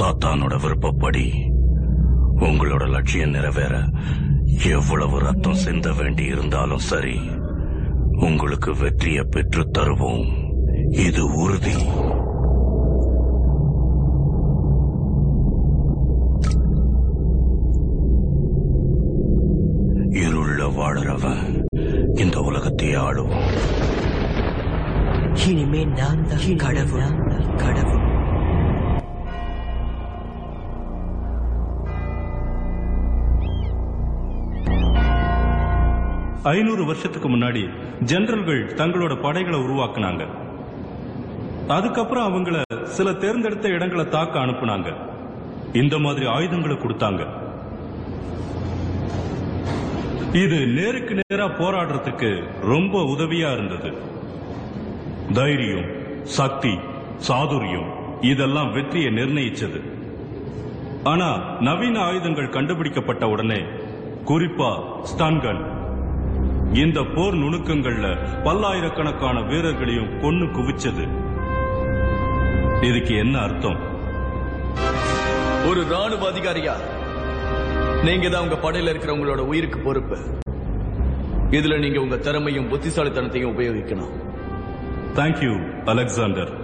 சாத்தானோட விருப்பப்படி உங்களோட லட்சியம் நிறைவேற எவ்வளவு ரத்தம் சிந்த வேண்டி இருந்தாலும் சரி உங்களுக்கு வெற்றியை பெற்றுத் தருவோம் இது உறுதி இருள வாழறவன் இந்த உலகத்தையே ஆளுவான் இனிமே நான் தான் கடவுள் கடவுள் ஐநூறு வருஷத்துக்கு முன்னாடி ஜெனரல்கள் தங்களோட படைகளை உருவாக்குனாங்க அதுக்கப்புறம் அவங்கள சில தேர்ந்தெடுத்த இடங்களை தாக்க அனுப்புனாங்க இந்த மாதிரி ஆயுதங்களை கொடுத்தாங்க இது நேருக்கு நேரா போராடுறதுக்கு ரொம்ப உதவியா இருந்தது தைரியம் சக்தி சாதுரியம் இதெல்லாம் வெற்றியை நிர்ணயிச்சது ஆனா நவீன ஆயுதங்கள் கண்டுபிடிக்கப்பட்ட உடனே குறிப்பா ஸ்டன்கன் இந்த போர் நுணுக்கங்கள்ல பல்லாயிரக்கணக்கான வீரர்களையும் கொன்னு குவிச்சது இதுக்கு என்ன அர்த்தம் ஒரு ராணுவ அதிகாரியா நீங்க தான் உங்க படையில இருக்கிறவங்களோட உயிருக்கு பொறுப்பு இதுல நீங்க உங்க திறமையும் புத்திசாலித்தனத்தையும் உபயோகிக்கணும் தேங்க்யூ அலெக்சாண்டர்